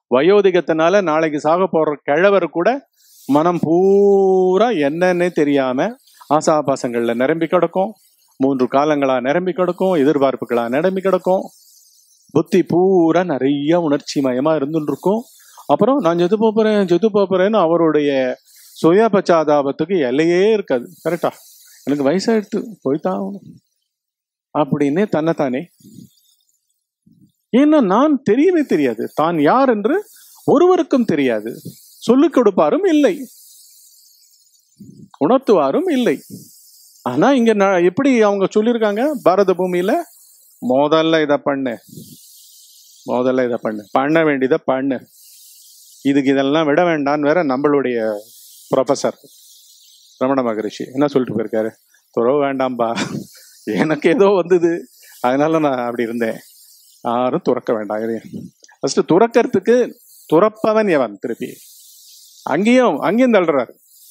வயோதிகத்தினால நாளைக்கு சாக போற கிழவர் கூட மனம் பூரா என்னன்னே தெரியாம ஆசாபாசங்கள்ல நிரம்பி கிடக்கும் மூன்று காலங்களா நிரம்பி கிடக்கும் எதிர்பார்ப்புகளா நிரம்பி கிடக்கும் புத்தி பூரா நிறைய உணர்ச்சி மயமா இருந்துட்டு இருக்கும் அப்புறம் நான் செத்து போறேன் செத்து போறேன்னு அவருடைய சுய பச்சாதாபத்துக்கு எல்லையே இருக்காது கரெக்டா எனக்கு வயசாயிடுத்து போய்தான் ஆகணும் அப்படின்னு தன்னைத்தானே ஏன்னா நான் தெரியவே தெரியாது தான் யார் என்று ஒருவருக்கும் தெரியாது சொல்லிக் கொடுப்பாரும் இல்லை உணர்த்துவாரும் இல்லை ஆனா இங்க ந- எப்படி அவங்க சொல்லியிருக்காங்க பாரத பூமியில முதல்ல இதை பண்ணு முதல்ல இதை பண்ணு பண்ண வேண்டியதை பண்ணு இதுக்கு இதெல்லாம் விட வேண்டான்னு வேற நம்மளுடைய ப்ரொஃபசர் ரமண மகரிஷி என்ன சொல்லிட்டு போயிருக்காரு துறவு வேண்டாம்பா எனக்கு ஏதோ வந்தது அதனால நான் அப்படி இருந்தேன் யாரும் துறக்க வேண்டாம் ஃபர்ஸ்ட் துறக்கிறதுக்கு துறப்பவன் எவன் திருப்பி அங்கேயும் அங்கேயும் தள்ளுறாரு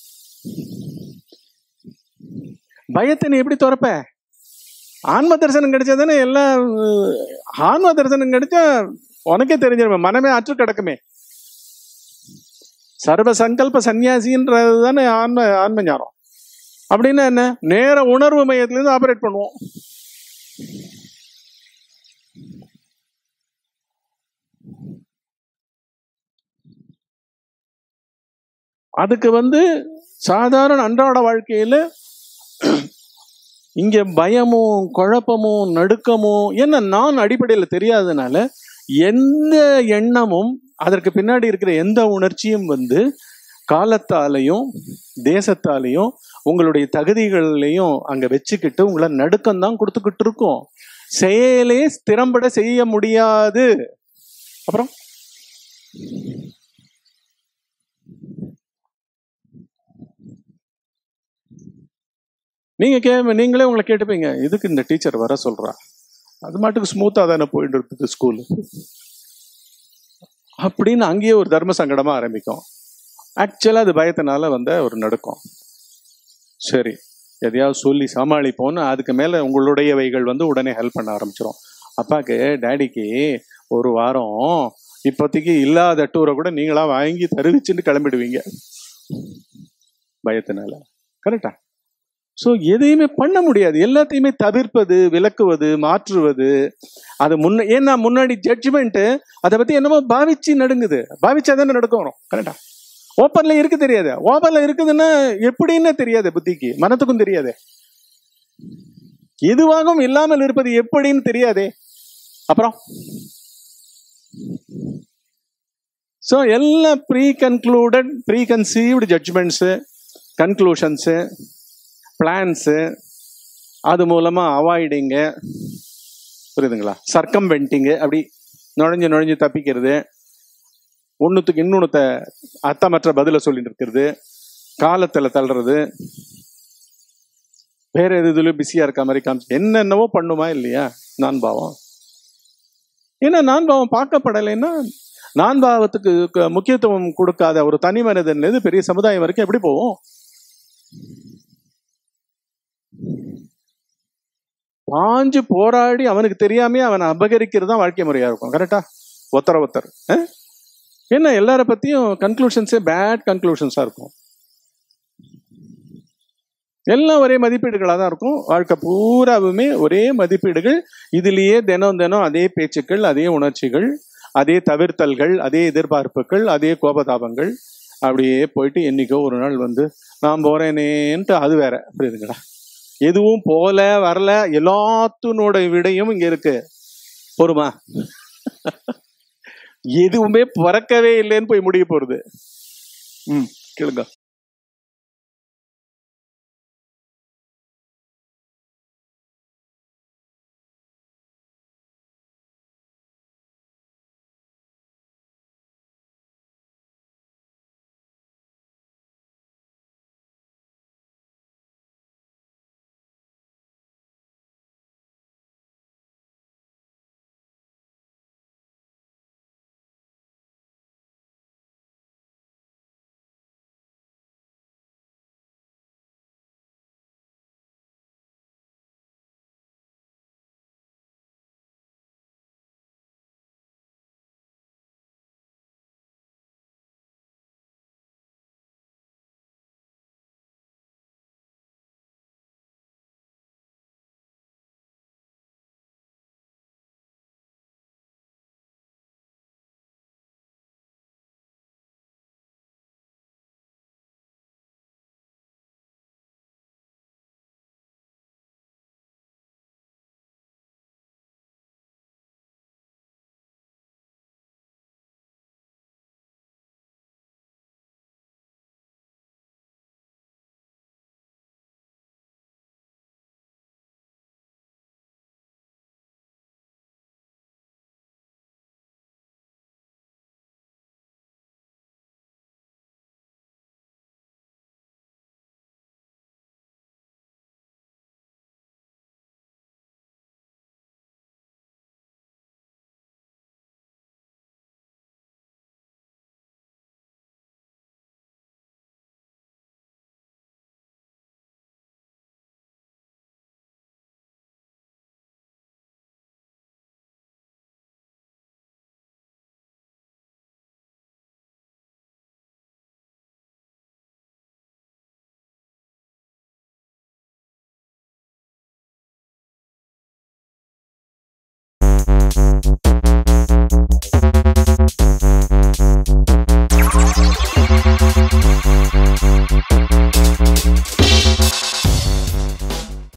பயத்தை நீ எப்படி துறப்ப ஆன்ம தரிசனம் கிடைச்சாதானே எல்லாம் அஹ், ஆன்ம தரிசனம் கிடைச்சா உனக்கே தெரிஞ்சிடும் மனமே அற்று கிடக்குமே சர்வ சங்கல்ப சன்னியாசின்றது தானே ஆன்ம ஆன்ம ஞானம் அப்படின்னா என்ன நேர உணர்வு மையத்துல இருந்து ஆபரேட் பண்ணுவோம் அதுக்கு வந்து சாதாரண அன்றாட வாழ்க்கையில இங்க பயமும் குழப்பமும் நடுக்கமும் என்ன நான் அடிப்படையில் தெரியாததுனால எந்த எண்ணமும் அதற்கு பின்னாடி இருக்கிற எந்த உணர்ச்சியும் வந்து காலத்தாலையும் தேசத்தாலையும் உங்களுடைய தகுதிகளையும் அங்க வச்சுக்கிட்டு உங்களை நடுக்கம் தான் கொடுத்துக்கிட்டு இருக்கும் செயலே திறம்பட செய்ய முடியாது அப்புறம் நீங்க கே நீங்களே உங்களை கேட்டுப்பீங்க இதுக்கு இந்த டீச்சர் வர சொல்றா அது மாட்டுக்கு ஸ்மூத்தா தானே போயிட்டு இருக்குது ஸ்கூல் அப்படின்னு அங்கேயே ஒரு தர்ம சங்கடமா ஆரம்பிக்கும் ஆக்சுவலா அது பயத்தினால வந்த ஒரு நடுக்கம் சரி எதையாவது சொல்லி சமாளிப்போம்னு அதுக்கு மேல உங்களுடையவைகள் வந்து உடனே ஹெல்ப் பண்ண ஆரம்பிச்சிரும் அப்பாக்கு டேடிக்கு ஒரு வாரம் இப்போதைக்கு இல்லாத டூரை கூட நீங்களா வாங்கி தருவிச்சுன்னு கிளம்பிடுவீங்க பயத்தினால கரெக்டா ஸோ எதையுமே பண்ண முடியாது எல்லாத்தையுமே தவிர்ப்பது விலக்குவது மாற்றுவது அது முன்ன ஏன்னா முன்னாடி ஜட்ஜ்மெண்ட் அதை பத்தி என்னமோ பாவிச்சு நடுங்குது பாவிச்சா தானே நடக்க வரும் கரெக்டா ஓப்பன்ல இருக்கு தெரியாது ஓப்பன்ல இருக்குதுன்னா எப்படின்னு தெரியாது புத்திக்கு மனத்துக்கும் தெரியாது எதுவாகவும் இல்லாமல் இருப்பது எப்படின்னு தெரியாதே அப்புறம் ஸோ எல்லாம் preconcluded preconceived judgements conclusions plans அது மூலமாக அவாய்டிங்கு புரியுதுங்களா சர்க்கம் வெண்டிங்கு அப்படி நுழைஞ்சு நுழைஞ்சு தப்பிக்கிறது ஒன்றுத்துக்கு இன்னொன்னுத்த அர்த்தமற்ற பதிலை சொல்லிட்டு இருக்கிறது காலத்தில் தள்ளுறது வேற எது இதுலயும் பிஸியா இருக்க மாதிரி காமிச்சு என்னென்னவோ பண்ணுமா இல்லையா நான் பாவம் ஏன்னா நான் பாவம் பார்க்கப்படலைன்னா நான் பாவத்துக்கு க- முக்கியத்துவம் கொடுக்காத ஒரு தனி மனிதன் பெரிய சமுதாயம் வரைக்கும் எப்படி போவோம் பாஞ்சு போராடி அவனுக்கு தெரியாமே அவனை அபகரிக்கிறது தான் வாழ்க்கை முறையா இருக்கும் கரெக்டா ஒத்தர ஒத்தர் அஹ்? என்ன எல்லார பத்தியும் கன்க்ளூஷன்ஸே பேட் கன்க்ளூஷன்ஸா இருக்கும் எல்லாம் ஒரே மதிப்பீடுகளாக தான் இருக்கும் வாழ்க்கை பூராவுமே ஒரே மதிப்பீடுகள் இதுலேயே தினம் தினம் அதே பேச்சுக்கள் அதே உணர்ச்சிகள் அதே தவிர்த்தல்கள் அதே எதிர்பார்ப்புகள் அதே கோபதாபங்கள் அப்படியே போயிட்டு என்னைக்கோ ஒரு நாள் வந்து நான் போறேனேன்ட்டு அது வேற புரியுதுங்களா எதுவும் போல வரல எல்லாத்தினோட விடையும் இங்க இருக்கு பொறுமா எதுவுமே பிறக்கவே இல்லைன்னு போய் முடிய போறது ம் கேளுங்க